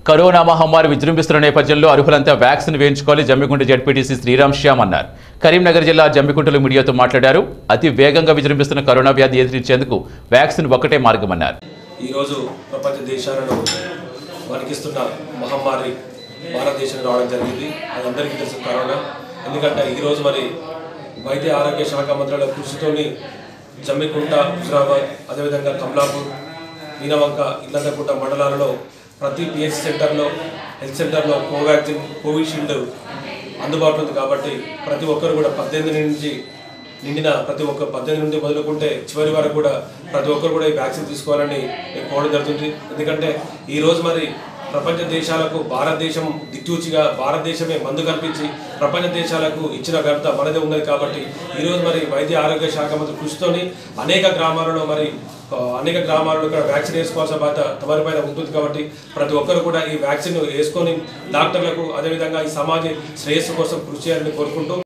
corona మహమ్మారి విజృంభిస్తున్న నేపథ్యంలో అర్హులంతా వ్యాక్సిన్ వేయించుకోవాలి జమ్మికుంట జడ్పీటీసీ శ్రీరామ్ శ్యామ్ అన్నారు కరీంనగర్ జిల్లా జమ్మికుంటలో మీడియాతో మాట్లాడారు అతి వేగంగా విజృంభిస్తున్న కరోనా వ్యాధి ఎదిరించేందుకు వ్యాక్సిన్ ఒక్కటే మార్గమన్నారు ఈరోజు ప్రపంచ దేశాలను వణికిస్తున్న మహమ్మారి భారతదేశం రావడం జరిగింది అది అందరికీ తెలుసు కరోనా ఎందుకంటే ఈరోజు మరి వైద్య ఆరోగ్య శాఖ మంత్రుల కృషితోని జమ్మికుంట హుజరాబాద్ అదేవిధంగా కమలాపూర్ మీనవంక ఇల్లందకుంట మండలాలలో ప్రతి పిహెచ్ సెంటర్లో హెల్త్ సెంటర్లో కోవాక్సిన్ కోవిషీల్డ్ అందుబాటులో ఉంది కాబట్టి ప్రతి ఒక్కరు కూడా పద్దెనిమిది నుంచి నిండిన ప్రతి ఒక్క పద్దెనిమిది నుండి మొదలుకుంటే చివరి వరకు కూడా ప్రతి ఒక్కరు కూడా ఈ వ్యాక్సిన్ తీసుకోవాలని నేను కోరడం జరుగుతుంది ఎందుకంటే ఈ రోజు మరి ప్రపంచ దేశాలకు భారతదేశం దిక్చూచిగా భారతదేశమే మందు కల్పించి ప్రపంచ దేశాలకు ఇచ్చిన ఘనత మనదే ఉన్నది కాబట్టి ఈరోజు మరి వైద్య ఆరోగ్య శాఖ మంత్రి కృషితోని అనేక గ్రామాలలో మరి ఆ, అనేక గ్రామాలలో ఇక్కడ వ్యాక్సిన్ వేసుకోవాల్సిన బాధ్యత తమరిపైన ఉంటుంది కాబట్టి ప్రతి ఒక్కరు కూడా ఈ వ్యాక్సిన్ వేసుకొని డాక్టర్లకు అదేవిధంగా ఈ సమాజ శ్రేయస్సు కోసం కృషి చేయాలని కోరుకుంటూ